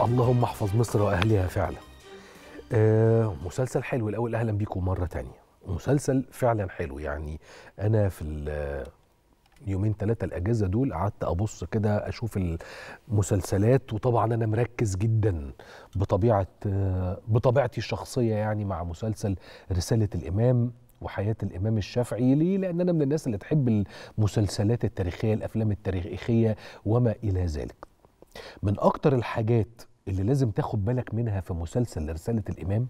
اللهم احفظ مصر واهلها فعلا آه مسلسل حلو الاول اهلا بيكم مره تانية مسلسل فعلا حلو يعني انا في ال- يومين ثلاثة الأجازة دول قعدت أبص كده أشوف المسلسلات وطبعا أنا مركز جدا بطبيعة آه، بطبيعتي الشخصية يعني مع مسلسل رسالة الإمام وحياة الإمام الشافعي ليه؟ لأن أنا من الناس اللي تحب المسلسلات التاريخية الأفلام التاريخية وما إلى ذلك من أكتر الحاجات اللي لازم تاخد بالك منها في مسلسل رسالة الإمام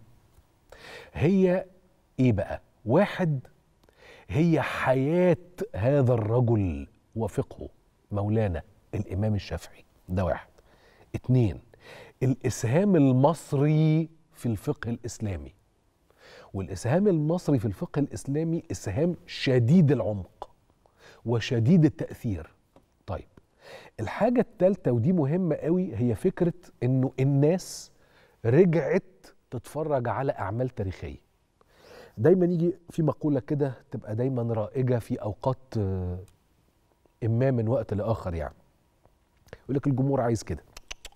هي إيه بقى؟ واحد هي حياة هذا الرجل وفقهه مولانا الإمام الشافعي ده واحد اتنين الإسهام المصري في الفقه الإسلامي والإسهام المصري في الفقه الإسلامي إسهام شديد العمق وشديد التأثير طيب الحاجة التالتة ودي مهمة قوي هي فكرة إنه الناس رجعت تتفرج على أعمال تاريخية دايما يجي في مقولة كده تبقى دايما رائجة في أوقات آه، إما من وقت لآخر يعني يقول لك الجمهور عايز كده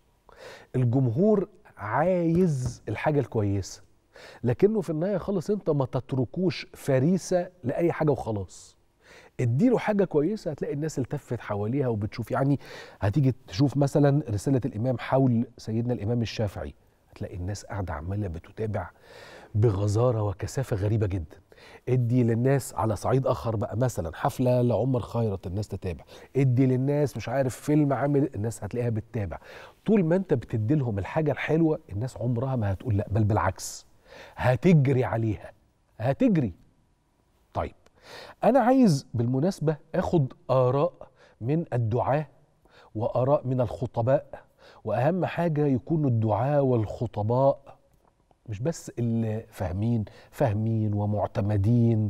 الجمهور عايز الحاجة الكويسة لكنه في النهاية خالص انت ما تتركوش فريسة لأي حاجة وخلاص اديله حاجة كويسة هتلاقي الناس التفت حواليها وبتشوف يعني هتيجي تشوف مثلا رسالة الإمام حول سيدنا الإمام الشافعي هتلاقي الناس قاعدة عمالة بتتابع بغزارة وكثافة غريبة جدا ادي للناس على صعيد اخر بقى مثلا حفله لعمر خيرت الناس تتابع ادي للناس مش عارف فيلم عامل الناس هتلاقيها بتتابع طول ما انت بتدي لهم الحاجه الحلوه الناس عمرها ما هتقول لا بل بالعكس هتجري عليها هتجري طيب انا عايز بالمناسبه اخد اراء من الدعاه واراء من الخطباء واهم حاجه يكونوا الدعاه والخطباء مش بس اللي فاهمين فاهمين ومعتمدين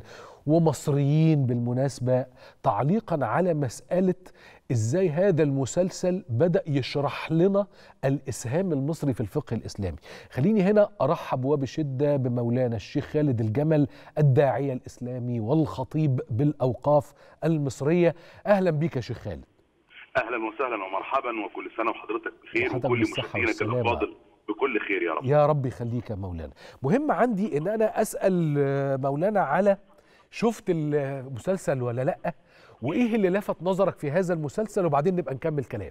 ومصريين بالمناسبة تعليقا على مسألة ازاي هذا المسلسل بدأ يشرح لنا الإسهام المصري في الفقه الإسلامي خليني هنا أرحب وبشدة بمولانا الشيخ خالد الجمل الداعية الإسلامي والخطيب بالأوقاف المصرية أهلا بك يا شيخ خالد اهلا وسهلا ومرحبا وكل سنه وحضرتك بخير وحضرتك وكل بالصحة مشاهدينك والسلامة. الافاضل بكل خير يا رب يا رب يخليك يا مولانا مهم عندي ان انا اسال آه، مولانا على شفت المسلسل ولا لا وايه اللي لفت نظرك في هذا المسلسل وبعدين نبقى نكمل كلام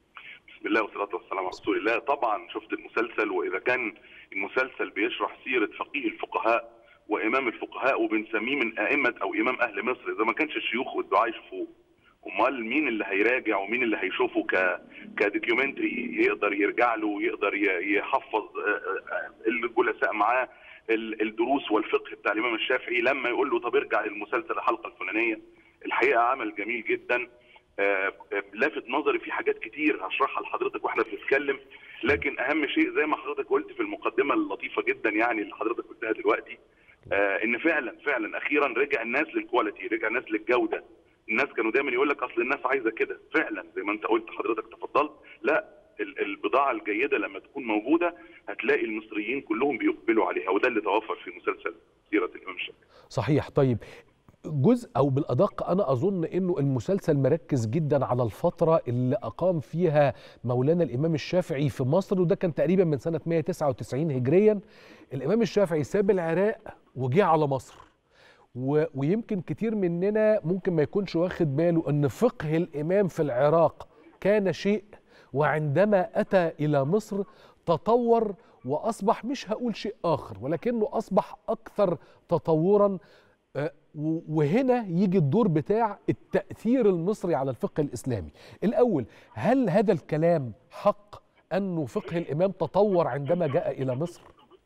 بسم الله والصلاه والسلام على رسول الله طبعا شفت المسلسل واذا كان المسلسل بيشرح سيره فقيه الفقهاء وامام الفقهاء وبنسميه من ائمه او امام اهل مصر اذا ما كانش الشيوخ والدعاة يشوفوه امال مين اللي هيراجع ومين اللي هيشوفه ك كدوكيومنتري يقدر يرجع له ويقدر ي- يحفظ آه، آه، الجلساء معاه ال- الدروس والفقه بتاع الامام الشافعي لما يقول له طب ارجع للمسلسل الحلقه الفلانيه الحقيقه عمل جميل جدا آه، آه، لافت نظري في حاجات كتير هشرحها لحضرتك واحنا بنتكلم لكن اهم شيء زي ما حضرتك قلت في المقدمه اللطيفه جدا يعني اللي حضرتك قلتها دلوقتي آه، ان فعلا فعلا اخيرا رجع الناس للكواليتي رجع الناس للجوده الناس كانوا دايما يقول لك اصل الناس عايزه كده فعلا زي ما انت قلت حضرتك تفضلت لا ال- البضاعه الجيده لما تكون موجوده هتلاقي المصريين كلهم بيقبلوا عليها وده اللي توفر في مسلسل سيره الامام الشافعي صحيح طيب جزء او بالادق انا اظن انه المسلسل مركز جدا على الفتره اللي اقام فيها مولانا الامام الشافعي في مصر وده كان تقريبا من سنه 199 هجريا الامام الشافعي ساب العراق وجه على مصر و... ويمكن كتير مننا ممكن ما يكونش واخد باله ان فقه الامام في العراق كان شيء وعندما اتى الى مصر تطور واصبح مش هقول شيء اخر ولكنه اصبح اكثر تطورا آه، و- وهنا يجي الدور بتاع التاثير المصري على الفقه الاسلامي الاول هل هذا الكلام حق انه فقه الامام تطور عندما جاء الى مصر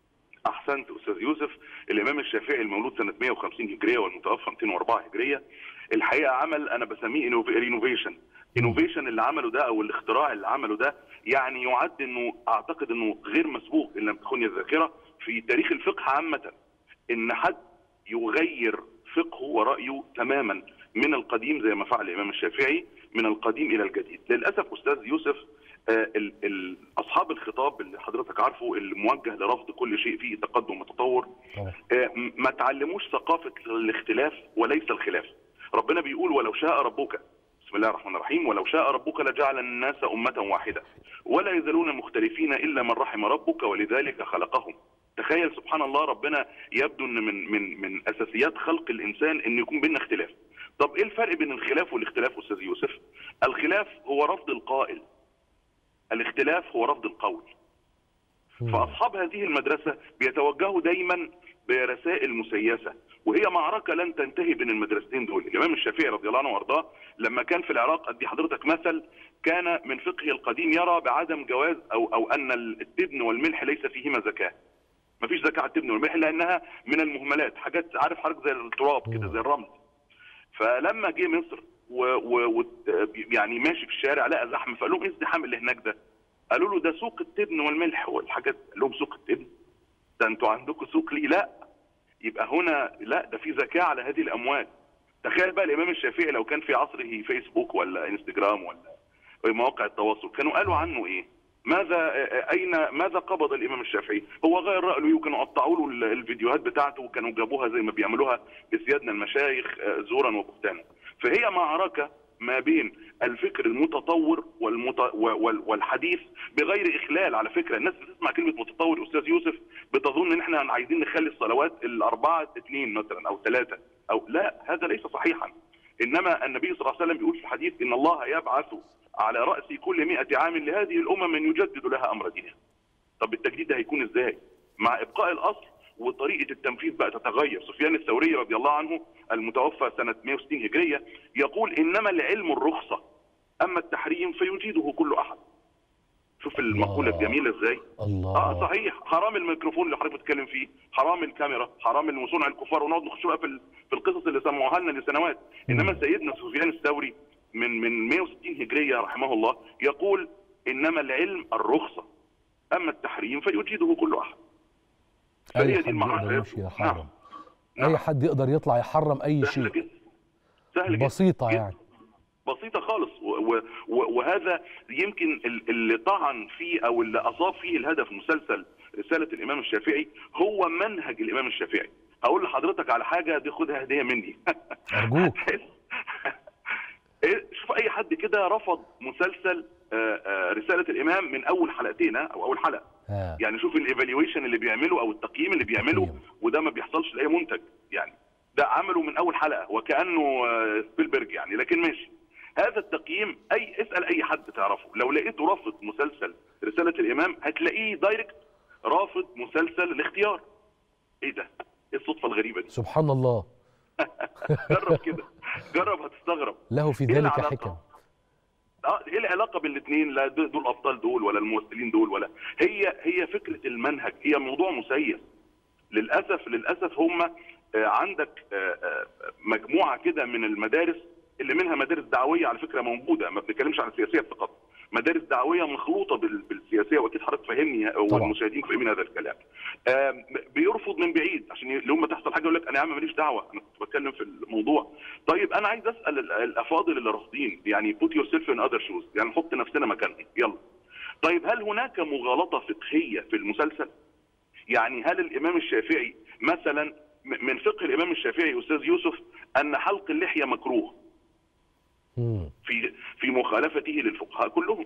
احسنت استاذ يوسف الامام الشافعي المولود سنه 150 هجريه والمتوفى 204 هجريه الحقيقه عمل انا بسميه انوفيشن انوفيشن اللي عمله ده او الاختراع اللي عمله ده يعني يعد انه اعتقد انه غير مسبوق ان لم تخني الذاكره في تاريخ الفقه عامه ان حد يغير فقهه ورايه تماما من القديم زي ما فعل الامام الشافعي من القديم الى الجديد للاسف استاذ يوسف آه، ال- ال- اصحاب الخطاب اللي حضرتك عارفه اللي موجه لرفض كل شيء فيه تقدم وتطور طبعا. آه، م- ما تعلموش ثقافه الاختلاف وليس الخلاف ربنا بيقول ولو شاء ربك بسم بسم الله الرحمن الرحيم ولو شاء ربك لجعل الناس أمة واحدة ولا يزالون مختلفين إلا من رحم ربك ولذلك خلقهم تخيل سبحان الله ربنا يبدو ان من من من اساسيات خلق الانسان ان يكون بيننا اختلاف طب ايه الفرق بين الخلاف والاختلاف استاذ يوسف الخلاف هو رفض القائل الاختلاف هو رفض القول فاصحاب هذه المدرسه بيتوجهوا دايما برسائل مسيسه وهي معركه لن تنتهي بين المدرستين دول الامام الشافعي رضي الله عنه وارضاه لما كان في العراق ادي حضرتك مثل كان من فقهه القديم يرى بعدم جواز او او ان التبن والملح ليس فيهما زكاه مفيش زكاه على التبن والملح لانها من المهملات حاجات عارف حضرتك زي التراب كده زي الرمل فلما جه مصر و, و, و يعني ماشي في الشارع لقى زحمه فقال لهم ايه الزحام اللي هناك ده؟ قالوا له ده سوق التبن والملح والحاجات قال لهم سوق التبن ده انتوا عندكم سوق ليه؟ لا يبقى هنا لا ده في زكاه على هذه الاموال تخيل بقى الامام الشافعي لو كان في عصره فيسبوك ولا انستجرام ولا مواقع التواصل كانوا قالوا عنه ايه؟ ماذا اين ماذا قبض الامام الشافعي؟ هو غير رايه وكانوا قطعوا له الفيديوهات بتاعته وكانوا جابوها زي ما بيعملوها بسيادنا المشايخ زورا وبهتانا. فهي معركه ما بين الفكر المتطور والمت... والحديث بغير اخلال على فكره الناس بتسمع كلمه متطور استاذ يوسف بتظن ان احنا عايزين نخلي الصلوات الاربعه اثنين مثلا او ثلاثه او لا هذا ليس صحيحا انما النبي صلى الله عليه وسلم بيقول في الحديث ان الله يبعث على راس كل 100 عام لهذه الامم من يجدد لها امر دينها. طب التجديد ده هيكون ازاي؟ مع ابقاء الاصل وطريقه التنفيذ بقى تتغير، سفيان الثوري رضي الله عنه المتوفى سنه 160 هجريه يقول انما العلم الرخصه اما التحريم فيجيده كل احد. شوف المقوله الجميله ازاي؟ الله اه صحيح حرام الميكروفون اللي حضرتك بتتكلم فيه، حرام الكاميرا، حرام صنع الكفار ونقعد نخش بقى في في القصص اللي سموها لنا لسنوات، انما سيدنا سفيان الثوري من من 160 هجريه رحمه الله يقول انما العلم الرخصه اما التحريم فيجيده كل احد. اي حد يقدر يمشي يحرم نعم. اي حد يقدر يطلع يحرم اي سهل شيء جدا سهل جدا بسيطه جدا. يعني بسيطه خالص و و وهذا يمكن اللي طعن فيه او اللي اصاب فيه الهدف مسلسل رساله الامام الشافعي هو منهج الامام الشافعي هقول لحضرتك على حاجه دي خدها هديه مني ارجوك شوف اي حد كده رفض مسلسل رساله الامام من اول حلقتين او اول حلقه آه. يعني شوف الايفالويشن اللي بيعمله او التقييم اللي بيعمله تقييم. وده ما بيحصلش لاي منتج يعني ده عمله من اول حلقه وكانه سبيلبرج يعني لكن ماشي هذا التقييم اي اسال اي حد تعرفه لو لقيته رافض مسلسل رساله الامام هتلاقيه دايركت رافض مسلسل الاختيار ايه ده ايه الصدفه الغريبه دي سبحان الله جرب كده جرب هتستغرب له في إيه ذلك العلاقة؟ حكم اه ايه العلاقه بين الاثنين لا دول دول ابطال دول ولا الممثلين دول ولا هي هي فكره المنهج هي موضوع مسيس للاسف للاسف هم آه، عندك آه، آه، مجموعه كده من المدارس اللي منها مدارس دعويه على فكره موجوده ما بنتكلمش عن السياسيه فقط مدارس دعويه مخلوطه بال- بالسياسيه واكيد حضرتك فاهمني والمشاهدين فاهمين هذا الكلام آم، بيرفض من بعيد عشان ي- لما تحصل حاجه يقول لك انا يا عم ماليش دعوه انا كنت بتكلم في الموضوع طيب انا عايز اسال ال- الافاضل اللي رافضين يعني put yourself in other shoes يعني نحط نفسنا مكانهم يلا طيب هل هناك مغالطه فقهيه في المسلسل يعني هل الامام الشافعي مثلا م- من فقه الامام الشافعي استاذ يوسف ان حلق اللحيه مكروه مم. في في مخالفته للفقهاء كلهم.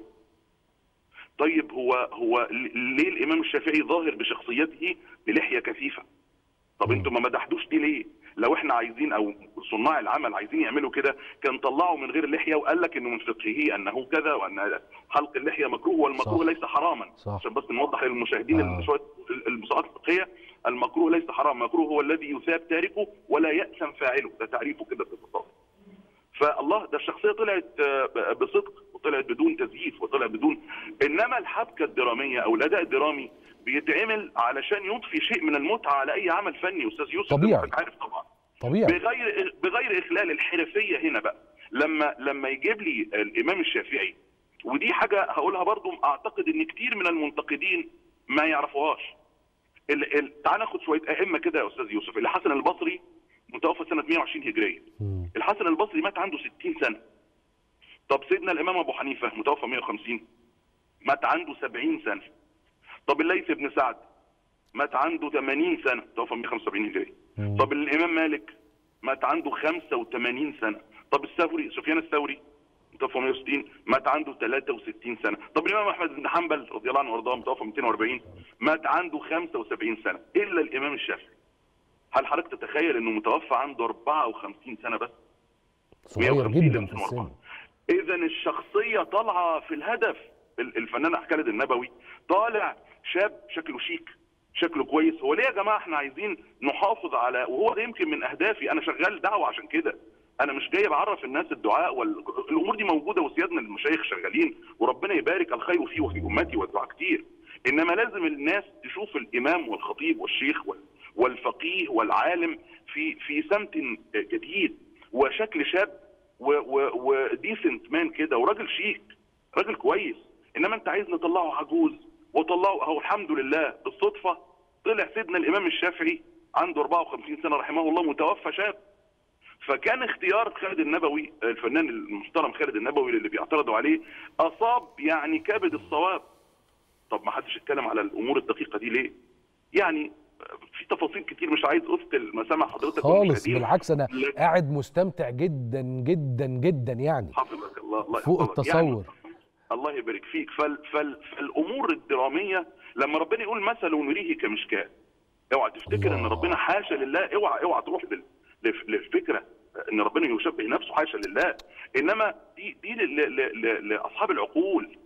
طيب هو هو ل- ليه الامام الشافعي ظاهر بشخصيته بلحيه كثيفه؟ طب انتوا ما مدحتوش دي ليه؟ لو احنا عايزين او صناع العمل عايزين يعملوا كده كان طلعوا من غير اللحيه وقال لك انه من فقهه انه كذا وان حلق اللحيه مكروه والمكروه صح. ليس حراما صح. عشان بس نوضح للمشاهدين آه. آه. شويه المصطلحات الفقهيه المكروه ليس حرام المكروه هو الذي يثاب تاركه ولا يأثم فاعله ده تعريفه كده باختصار فالله ده الشخصيه طلعت آه، بصدق وطلعت بدون تزييف وطلعت بدون انما الحبكه الدراميه او الاداء الدرامي بيتعمل علشان يضفي شيء من المتعه على اي عمل فني استاذ يوسف طبيعي. حضرتك عارف طبعا طبيعي بغير بغير اخلال الحرفيه هنا بقى لما لما يجيب لي الامام الشافعي ودي حاجه هقولها برضو اعتقد ان كتير من المنتقدين ما يعرفوهاش ال ال تعال ناخد شويه ائمه كده يا استاذ يوسف الحسن البصري متوفى سنه 120 هجريه مم. الحسن البصري مات عنده 60 سنه طب سيدنا الامام ابو حنيفه متوفى 150 مات عنده 70 سنه طب الليث بن سعد مات عنده 80 سنه توفى 175 هجريه مم. طب الامام مالك مات عنده 85 سنه طب الثوري سفيان الثوري متوفى 160 مات عنده 63 سنه طب الامام احمد بن حنبل رضي الله عنه وارضاه متوفى 240 مات عنده 75 سنه الا الامام الشافعي هل حضرتك تتخيل انه متوفى عنده 54 سنه بس صغير 150 جدا ل في 204. السن اذا الشخصيه طالعه في الهدف ال- الفنان خالد النبوي طالع شاب شكله شيك شكله كويس هو ليه يا جماعه احنا عايزين نحافظ على وهو ده يمكن من اهدافي انا شغال دعوه عشان كده انا مش جاي بعرف الناس الدعاء والامور دي موجوده وسيادنا المشايخ شغالين وربنا يبارك الخير فيه وفي امتي والدعاء كتير انما لازم الناس تشوف الامام والخطيب والشيخ وال- والفقيه والعالم في في سمت جديد وشكل شاب وديسنت مان كده وراجل شيك راجل كويس انما انت عايز نطلعه عجوز وطلعه اهو الحمد لله بالصدفه طلع سيدنا الامام الشافعي عنده 54 سنه رحمه الله متوفى شاب فكان اختيار خالد النبوي الفنان المحترم خالد النبوي اللي بيعترضوا عليه اصاب يعني كبد الصواب طب ما حدش اتكلم على الامور الدقيقه دي ليه يعني في تفاصيل كتير مش عايز اثقل مسامع حضرتك خالص والمشاهدين. بالعكس انا لكن- قاعد مستمتع جدا جدا جدا يعني حفظك الله الله فوق يحفظك. يعني التصور الله يبارك فيك فال فال فالامور الدراميه لما ربنا يقول مثل نريه كمشكاه اوعى تفتكر ان الله. ربنا حاشا لله اوعى اوعى تروح لل- لف- للفكره ان ربنا يشبه نفسه حاشا لله انما دي دي ل- ل- ل- لاصحاب العقول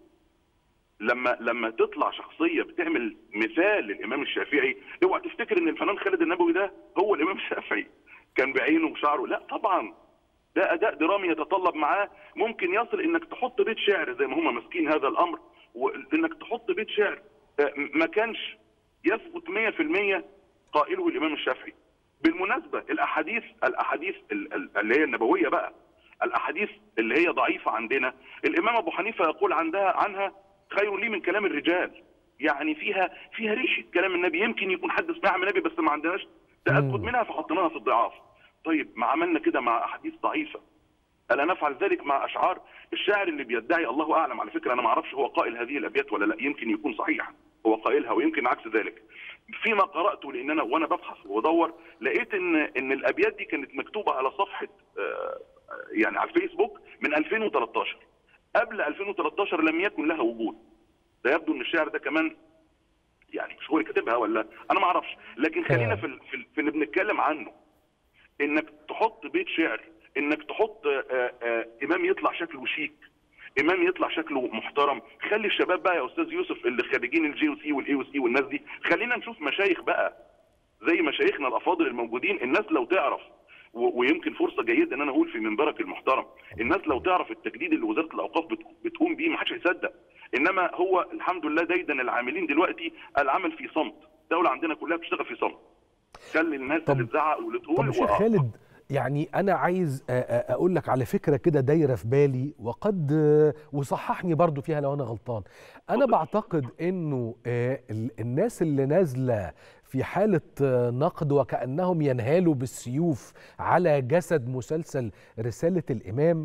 لما لما تطلع شخصيه بتعمل مثال للامام الشافعي اوعى تفتكر ان الفنان خالد النبوي ده هو الامام الشافعي كان بعينه وشعره لا طبعا ده اداء درامي يتطلب معاه ممكن يصل انك تحط بيت شعر زي ما هم ماسكين هذا الامر وانك تحط بيت شعر آه، ما كانش يثبت 100% قائله الامام الشافعي بالمناسبه الاحاديث الاحاديث ال- ال- اللي هي النبويه بقى الاحاديث اللي هي ضعيفه عندنا الامام ابو حنيفه يقول عندها عنها خير لي من كلام الرجال يعني فيها فيها ريشه كلام النبي يمكن يكون حد سمعها من النبي بس ما عندناش تاكد مم. منها فحطيناها في الضعاف طيب ما عملنا كده مع احاديث ضعيفه الا نفعل ذلك مع اشعار الشاعر اللي بيدعي الله اعلم على فكره انا ما اعرفش هو قائل هذه الابيات ولا لا يمكن يكون صحيح هو قائلها ويمكن عكس ذلك فيما قراته لان انا وانا ببحث وبدور لقيت ان ان الابيات دي كانت مكتوبه على صفحه آه، يعني على الفيسبوك من 2013 قبل 2013 لم يكن لها وجود ده يبدو ان الشاعر ده كمان يعني مش هو اللي كاتبها ولا انا ما اعرفش لكن خلينا في ال- في ال- في اللي بنتكلم عنه انك تحط بيت شعر انك تحط آه، آه، امام يطلع شكله شيك امام يطلع شكله محترم خلي الشباب بقى يا استاذ يوسف اللي خريجين الجي او سي والاي او سي والناس دي خلينا نشوف مشايخ بقى زي مشايخنا الافاضل الموجودين الناس لو تعرف و- ويمكن فرصه جيده ان انا اقول في منبرك المحترم الناس لو تعرف التجديد اللي وزاره الاوقاف بت- بتقوم بيه ما حدش هيصدق انما هو الحمد لله دايدا العاملين دلوقتي العمل في صمت الدوله عندنا كلها بتشتغل في صمت خلي الناس طب- اللي تزعق واللي تقول طب يا شيخ وآه. خالد يعني انا عايز أ- أ- اقول لك على فكره كده دايره في بالي وقد آه، وصححني برضو فيها لو انا غلطان انا اتفضل. بعتقد انه آه، ال- الناس اللي نازله في حاله آه، نقد وكانهم ينهالوا بالسيوف على جسد مسلسل رساله الامام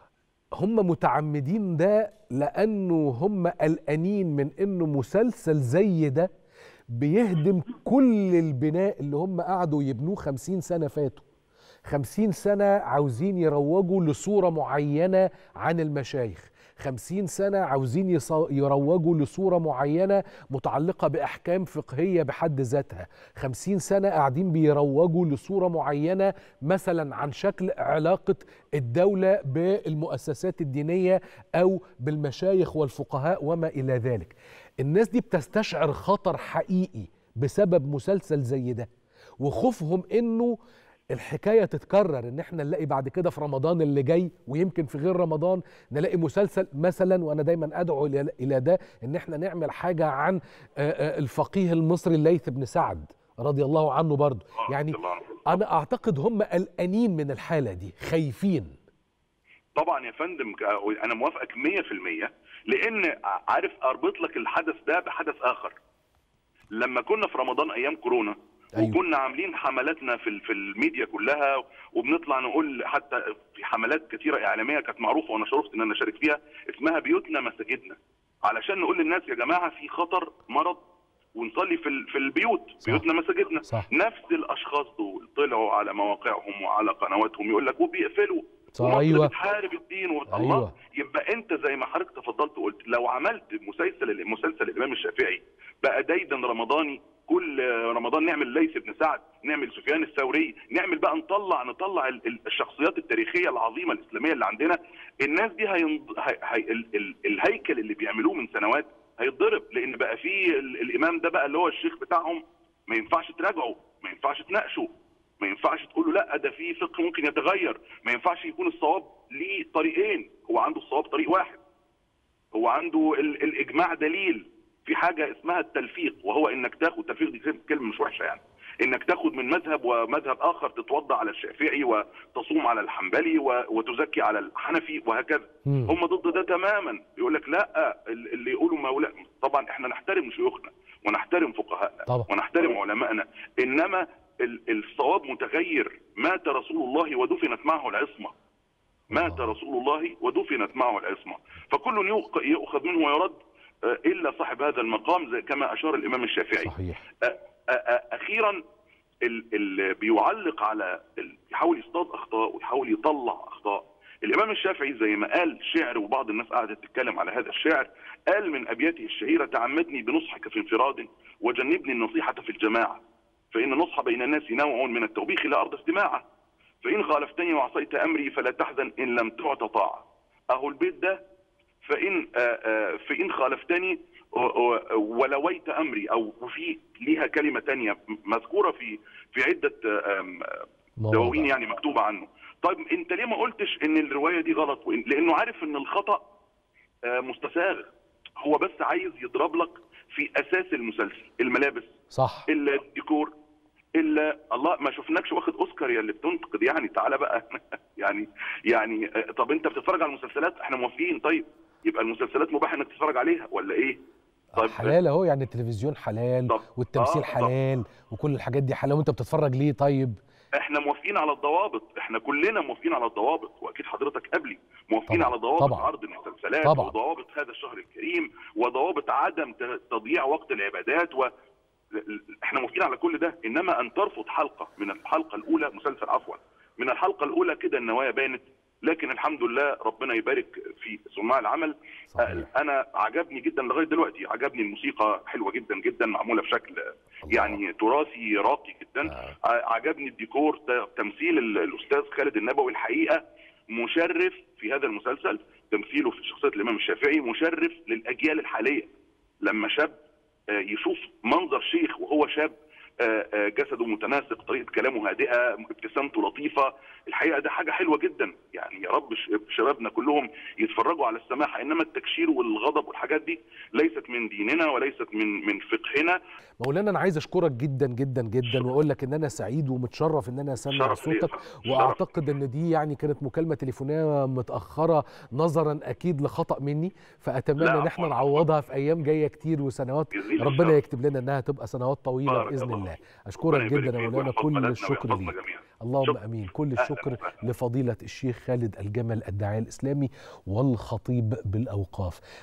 هم متعمدين ده لانه هم قلقانين من انه مسلسل زي ده بيهدم كل البناء اللي هم قعدوا يبنوه خمسين سنة فاتوا خمسين سنة عاوزين يروجوا لصورة معينة عن المشايخ خمسين سنة عاوزين يص- يروجوا لصورة معينة متعلقة بأحكام فقهية بحد ذاتها خمسين سنة قاعدين بيروجوا لصورة معينة مثلا عن شكل علاقة الدولة بالمؤسسات الدينية أو بالمشايخ والفقهاء وما إلى ذلك الناس دي بتستشعر خطر حقيقي بسبب مسلسل زي ده وخوفهم انه الحكايه تتكرر ان احنا نلاقي بعد كده في رمضان اللي جاي ويمكن في غير رمضان نلاقي مسلسل مثلا وانا دايما ادعو الى إلى ده ان احنا نعمل حاجه عن آه، آه، الفقيه المصري الليث بن سعد رضي الله عنه برضه آه، يعني رضي الله عنه. انا اعتقد هم قلقانين من الحاله دي خايفين طبعا يا فندم ك- انا موافقك 100% لان عارف اربط لك الحدث ده بحدث اخر لما كنا في رمضان ايام كورونا أيوة. وكنا عاملين حملاتنا في ال- في الميديا كلها وبنطلع نقول حتى في حملات كثيره اعلاميه كانت معروفه وانا شرفت ان انا اشارك فيها اسمها بيوتنا مساجدنا علشان نقول للناس يا جماعه في خطر مرض ونصلي في ال- في البيوت صح. بيوتنا مساجدنا صح. نفس الاشخاص دول طلعوا على مواقعهم وعلى قنواتهم يقول لك وبيقفلوا صح، ومصر أيوة. بتحارب الدين والله أيوة. يبقى انت زي ما حضرتك تفضلت وقلت لو عملت مسلسل مسلسل الامام الشافعي بقى دايدا رمضاني كل رمضان نعمل ليث بن سعد نعمل سفيان الثوري نعمل بقى نطلع نطلع ال- ال- الشخصيات التاريخيه العظيمه الاسلاميه اللي عندنا الناس دي هينض... هي... هي... ال... ال... الهيكل اللي بيعملوه من سنوات هيتضرب لان بقى في ال... الامام ده بقى اللي هو الشيخ بتاعهم ما ينفعش تراجعه ما ينفعش تناقشه ما ينفعش تقول له لا ده في فقه ممكن يتغير ما ينفعش يكون الصواب ليه طريقين هو عنده الصواب طريق واحد هو عنده ال... الاجماع دليل في حاجه اسمها التلفيق وهو انك تاخد تلفيق دي كلمه مش وحشه يعني انك تاخد من مذهب ومذهب اخر تتوضا على الشافعي وتصوم على الحنبلي و... وتزكي على الحنفي وهكذا مم. هم ضد ده تماما يقول لك لا ال- اللي يقولوا مولا طبعا احنا نحترم شيوخنا ونحترم فقهاءنا طبعا. ونحترم علمائنا انما ال- الصواب متغير مات رسول الله ودفنت معه العصمه مات الله. رسول الله ودفنت معه العصمه فكل يؤق- يؤخذ منه ويرد آه، الا صاحب هذا المقام زي كما اشار الامام الشافعي صحيح أ- أ- اخيرا اللي بيعلق على ال- يحاول يصطاد اخطاء ويحاول يطلع اخطاء الامام الشافعي زي ما قال شعر وبعض الناس قعدت تتكلم على هذا الشعر قال من ابياته الشهيره تعمدني بنصحك في انفراد وجنبني النصيحه في الجماعه فان النصح بين الناس نوع من التوبيخ لا ارضى استماعه فان خالفتني وعصيت امري فلا تحزن ان لم تعط طاعه اهو البيت ده فان آه، آه، فان خالفتني و- و- ولويت امري او وفي ليها كلمه تانية مذكوره في في عده آه، آم، مواضع. دواوين يعني مكتوبه عنه طيب انت ليه ما قلتش ان الروايه دي غلط وإن لانه عارف ان الخطا آه، مستساغ هو بس عايز يضرب لك في اساس المسلسل الملابس صح الا الديكور الا الله ما شفناكش واخد اوسكار يا اللي بتنتقد يعني تعالى بقى يعني يعني آه، طب انت بتتفرج على المسلسلات احنا موافقين طيب يبقى المسلسلات مباح انك تتفرج عليها ولا ايه؟ طيب حلال اهو يعني التلفزيون حلال طب- والتمثيل آه، طب- حلال وكل الحاجات دي حلال وانت بتتفرج ليه طيب احنا موافقين على الضوابط احنا كلنا موافقين على الضوابط واكيد حضرتك قبلي موافقين طبعا، على ضوابط طبعا. عرض المسلسلات طبعا. وضوابط هذا الشهر الكريم وضوابط عدم ت- تضييع وقت العبادات و احنا موافقين على كل ده انما ان ترفض حلقه من الحلقه الاولى مسلسل عفوا من الحلقه الاولى كده النوايا بانت لكن الحمد لله ربنا يبارك في صناع العمل صحيح انا عجبني جدا لغايه دلوقتي عجبني الموسيقى حلوه جدا جدا معموله بشكل الله. يعني تراثي راقي جدا آه. ع- عجبني الديكور ت- تمثيل ال- الاستاذ خالد النبوي الحقيقه مشرف في هذا المسلسل تمثيله في شخصيه الامام الشافعي مشرف للاجيال الحاليه لما شاب آه، يشوف منظر شيخ وهو شاب آه، آه، جسده متناسق طريقه كلامه هادئه ابتسامته لطيفه الحقيقه ده حاجه حلوه جدا يعني يا رب ش- شبابنا كلهم يتفرجوا على السماحه انما التكشير والغضب والحاجات دي ليست من ديننا وليست من من فقهنا مولانا انا عايز اشكرك جدا جدا جدا واقول لك ان انا سعيد ومتشرف ان انا اسمع شرف ليا صوتك يا فندم. شرف. واعتقد ان دي يعني كانت مكالمه تليفونيه متاخره نظرا اكيد لخطا مني فاتمنى لا، ان احنا عفواً. نعوضها في ايام جايه كتير وسنوات جزيل ربنا الشكر. يكتب لنا انها تبقى سنوات طويله بارك باذن الله. الله ربنا اشكرك يبارك جدا يا فيك مولانا ويحفظ كل بلدنا الشكر ويحفظنا ليك جميعا. اللهم شكراً. امين كل أهلاً الشكر وسهلاً. لفضيله الشيخ خالد الجمل الداعيه الاسلامي والخطيب بالاوقاف